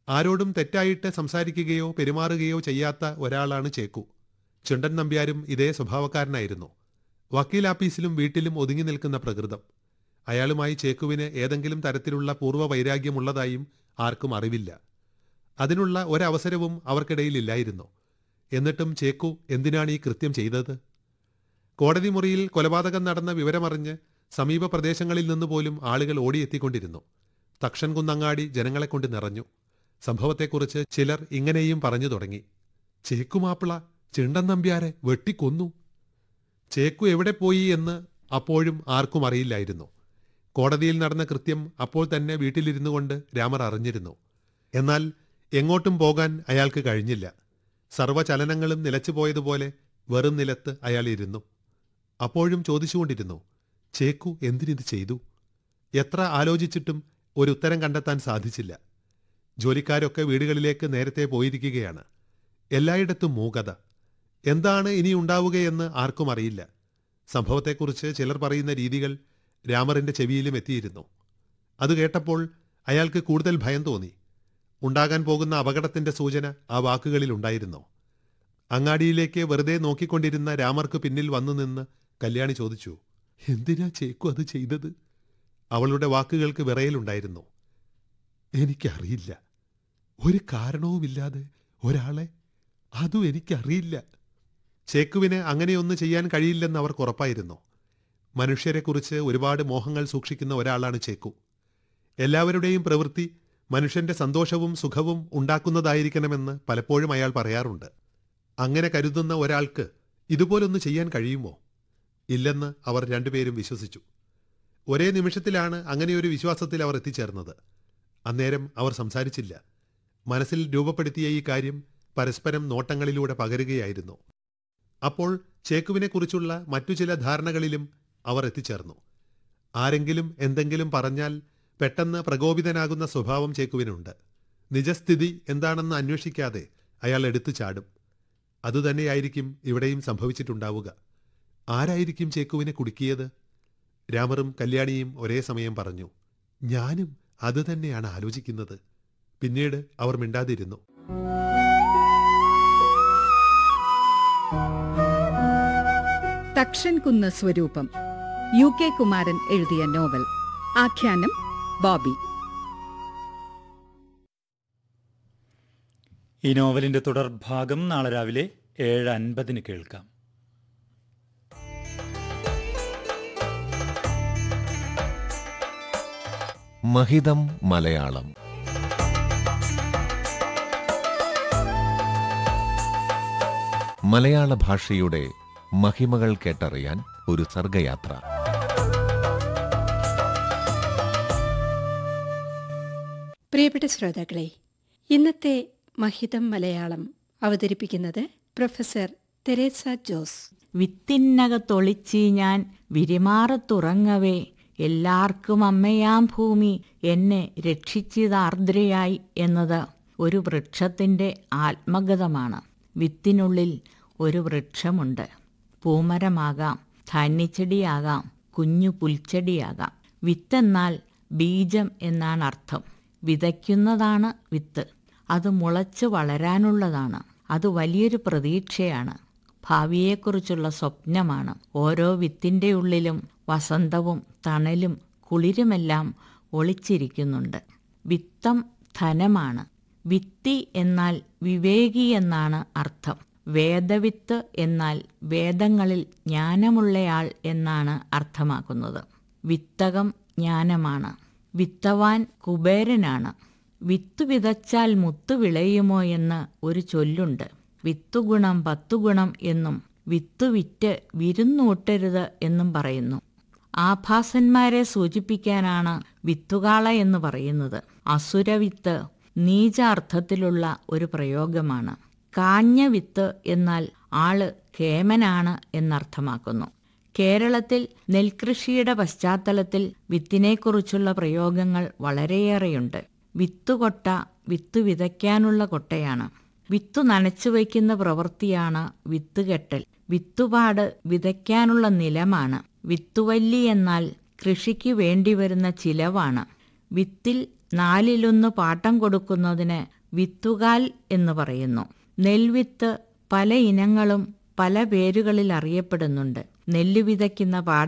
ആരോടും തെറ്റായിട്ട് സംസാരിക്കുകയോ പെരുമാറുകയോ ചെയ്യാത്ത ഒരാളാണ് ചേക്കു ചുണ്ടൻ നമ്പ്യാരും ഇതേ സ്വഭാവക്കാരനായിരുന്നു വക്കീലാപ്പീസിലും വീട്ടിലും ഒതുങ്ങി നിൽക്കുന്ന പ്രകൃതം അയാളുമായി ചേക്കുവിന് ഏതെങ്കിലും തരത്തിലുള്ള പൂർവ്വ വൈരാഗ്യമുള്ളതായും ആർക്കും അറിവില്ല അതിനുള്ള ഒരവസരവും അവർക്കിടയിലില്ലായിരുന്നു എന്നിട്ടും ചേക്കു എന്തിനാണ് ഈ കൃത്യം ചെയ്തത് കോടതി മുറിയിൽ കൊലപാതകം നടന്ന വിവരമറിഞ്ഞ് സമീപ പ്രദേശങ്ങളിൽ നിന്ന് പോലും ആളുകൾ ഓടിയെത്തിക്കൊണ്ടിരുന്നു തക്ഷൻ കുന്നങ്ങാടി ജനങ്ങളെ കൊണ്ട് നിറഞ്ഞു സംഭവത്തെക്കുറിച്ച് ചിലർ ഇങ്ങനെയും പറഞ്ഞു തുടങ്ങി ചേക്കുമാപ്പിള ചിണ്ടൻ നമ്പ്യാരെ വെട്ടിക്കൊന്നു ചേക്കു എവിടെ പോയി എന്ന് അപ്പോഴും ആർക്കും അറിയില്ലായിരുന്നു കോടതിയിൽ നടന്ന കൃത്യം അപ്പോൾ തന്നെ വീട്ടിലിരുന്നു കൊണ്ട് രാമർ അറിഞ്ഞിരുന്നു എന്നാൽ എങ്ങോട്ടും പോകാൻ അയാൾക്ക് കഴിഞ്ഞില്ല സർവ്വചലനങ്ങളും നിലച്ചുപോയതുപോലെ വെറും നിലത്ത് അയാൾ ഇരുന്നു അപ്പോഴും ചോദിച്ചുകൊണ്ടിരുന്നു ചേക്കു എന്തിനിത് ചെയ്തു എത്ര ആലോചിച്ചിട്ടും ഒരു ഉത്തരം കണ്ടെത്താൻ സാധിച്ചില്ല ജോലിക്കാരൊക്കെ വീടുകളിലേക്ക് നേരത്തെ പോയിരിക്കുകയാണ് എല്ലായിടത്തും മൂകത എന്താണ് ഇനി ഉണ്ടാവുകയെന്ന് ആർക്കും അറിയില്ല സംഭവത്തെക്കുറിച്ച് ചിലർ പറയുന്ന രീതികൾ രാമറിന്റെ ചെവിയിലും എത്തിയിരുന്നു അത് കേട്ടപ്പോൾ അയാൾക്ക് കൂടുതൽ ഭയം തോന്നി ഉണ്ടാകാൻ പോകുന്ന അപകടത്തിന്റെ സൂചന ആ വാക്കുകളിൽ ഉണ്ടായിരുന്നു അങ്ങാടിയിലേക്ക് വെറുതെ നോക്കിക്കൊണ്ടിരുന്ന രാമർക്ക് പിന്നിൽ വന്നു നിന്ന് കല്യാണി ചോദിച്ചു എന്തിനാ ചേക്കു അത് ചെയ്തത് അവളുടെ വാക്കുകൾക്ക് വിറയലുണ്ടായിരുന്നു എനിക്കറിയില്ല ഒരു കാരണവുമില്ലാതെ ഒരാളെ അതും എനിക്കറിയില്ല ചേക്കുവിന് അങ്ങനെയൊന്നും ചെയ്യാൻ കഴിയില്ലെന്ന് അവർക്ക് ഉറപ്പായിരുന്നു മനുഷ്യരെക്കുറിച്ച് ഒരുപാട് മോഹങ്ങൾ സൂക്ഷിക്കുന്ന ഒരാളാണ് ചേക്കു എല്ലാവരുടെയും പ്രവൃത്തി മനുഷ്യന്റെ സന്തോഷവും സുഖവും ഉണ്ടാക്കുന്നതായിരിക്കണമെന്ന് പലപ്പോഴും അയാൾ പറയാറുണ്ട് അങ്ങനെ കരുതുന്ന ഒരാൾക്ക് ഇതുപോലൊന്ന് ചെയ്യാൻ കഴിയുമോ ഇല്ലെന്ന് അവർ രണ്ടുപേരും വിശ്വസിച്ചു ഒരേ നിമിഷത്തിലാണ് അങ്ങനെയൊരു വിശ്വാസത്തിൽ അവർ എത്തിച്ചേർന്നത് അന്നേരം അവർ സംസാരിച്ചില്ല മനസ്സിൽ രൂപപ്പെടുത്തിയ ഈ കാര്യം പരസ്പരം നോട്ടങ്ങളിലൂടെ പകരുകയായിരുന്നു അപ്പോൾ ചേക്കുവിനെക്കുറിച്ചുള്ള മറ്റു ചില ധാരണകളിലും അവർ എത്തിച്ചേർന്നു ആരെങ്കിലും എന്തെങ്കിലും പറഞ്ഞാൽ പെട്ടെന്ന് പ്രകോപിതനാകുന്ന സ്വഭാവം ചേക്കുവിനുണ്ട് നിജസ്ഥിതി എന്താണെന്ന് അന്വേഷിക്കാതെ അയാൾ എടുത്തു ചാടും അതുതന്നെയായിരിക്കും ഇവിടെയും സംഭവിച്ചിട്ടുണ്ടാവുക ആരായിരിക്കും ചേക്കുവിനെ കുടുക്കിയത് രാമറും കല്യാണിയും ഒരേ സമയം പറഞ്ഞു ഞാനും അതുതന്നെയാണ് ആലോചിക്കുന്നത് പിന്നീട് അവർ മിണ്ടാതിരുന്നു തക്ഷൻ കുന്ന് സ്വരൂപം യു കെ കുമാരൻ എഴുതിയ നോവൽ ആഖ്യാനം ബോബി ഈ നോവലിന്റെ തുടർഭാഗം നാളെ രാവിലെ ഏഴ് അൻപതിന് കേൾക്കാം മഹിതം മലയാളം മലയാള ഭാഷയുടെ മഹിമകൾ കേട്ടറിയാൻ ഒരു സർഗയാത്ര പ്രിയപ്പെട്ട ശ്രോതാക്കളെ ഇന്നത്തെ മഹിതം മലയാളം അവതരിപ്പിക്കുന്നത് പ്രൊഫസർ തെരേസ ജോസ് വിത്തിന്നകത്തൊളിച്ച് ഞാൻ വിരിമാറത്തുറങ്ങവേ എല്ലാവർക്കും അമ്മയാം ഭൂമി എന്നെ രക്ഷിച്ചതാർദ്രയായി എന്നത് ഒരു വൃക്ഷത്തിൻ്റെ ആത്മഗതമാണ് വിത്തിനുള്ളിൽ ഒരു വൃക്ഷമുണ്ട് പൂമരമാകാം ധാന്യച്ചെടിയാകാം കുഞ്ഞു പുൽച്ചെടിയാകാം വിത്തെന്നാൽ ബീജം എന്നാണ് അർത്ഥം വിതയ്ക്കുന്നതാണ് വിത്ത് അത് മുളച്ച് വളരാനുള്ളതാണ് അത് വലിയൊരു പ്രതീക്ഷയാണ് ഭാവിയെക്കുറിച്ചുള്ള സ്വപ്നമാണ് ഓരോ വിത്തിൻ്റെ ഉള്ളിലും വസന്തവും തണലും കുളിരുമെല്ലാം ഒളിച്ചിരിക്കുന്നുണ്ട് വിത്തം ധനമാണ് വിത്തി എന്നാൽ വിവേകി എന്നാണ് അർത്ഥം വേദവിത്ത് എന്നാൽ വേദങ്ങളിൽ ജ്ഞാനമുള്ളയാൾ എന്നാണ് അർത്ഥമാക്കുന്നത് വിത്തകം ജ്ഞാനമാണ് വിത്തവാൻ കുബേരനാണ് വിത്തു വിതച്ചാൽ മുത്തു വിളയുമോ എന്ന് ഒരു ചൊല്ലുണ്ട് വിത്തുഗുണം പത്തുഗുണം എന്നും വിത്തു വിറ്റ് വിരുന്നൂട്ടരുത് എന്നും പറയുന്നു ആഭാസന്മാരെ സൂചിപ്പിക്കാനാണ് വിത്തുകാള എന്ന് പറയുന്നത് അസുരവിത്ത് നീച അർത്ഥത്തിലുള്ള ഒരു പ്രയോഗമാണ് കാഞ്ഞ വിത്ത് എന്നാൽ ആള് കേമനാണ് എന്നർത്ഥമാക്കുന്നു കേരളത്തിൽ നെൽകൃഷിയുടെ പശ്ചാത്തലത്തിൽ വിത്തിനെക്കുറിച്ചുള്ള പ്രയോഗങ്ങൾ വളരെയേറെയുണ്ട് വിത്തുകൊട്ട വിത്ത് വിതയ്ക്കാനുള്ള കൊട്ടയാണ് വിത്തു നനച്ചു വയ്ക്കുന്ന പ്രവൃത്തിയാണ് വിത്തുകെട്ടൽ വിത്തുപാട് വിതയ്ക്കാനുള്ള നിലമാണ് വിത്തുവല്ലി എന്നാൽ കൃഷിക്ക് വേണ്ടിവരുന്ന ചിലവാണ് വിത്തിൽ നാലിലൊന്ന് പാട്ടം കൊടുക്കുന്നതിന് വിത്തുകാൽ എന്ന് പറയുന്നു നെൽവിത്ത് പല ഇനങ്ങളും പല പേരുകളിൽ അറിയപ്പെടുന്നുണ്ട് നെല്ല് വിതയ്ക്കുന്ന പാട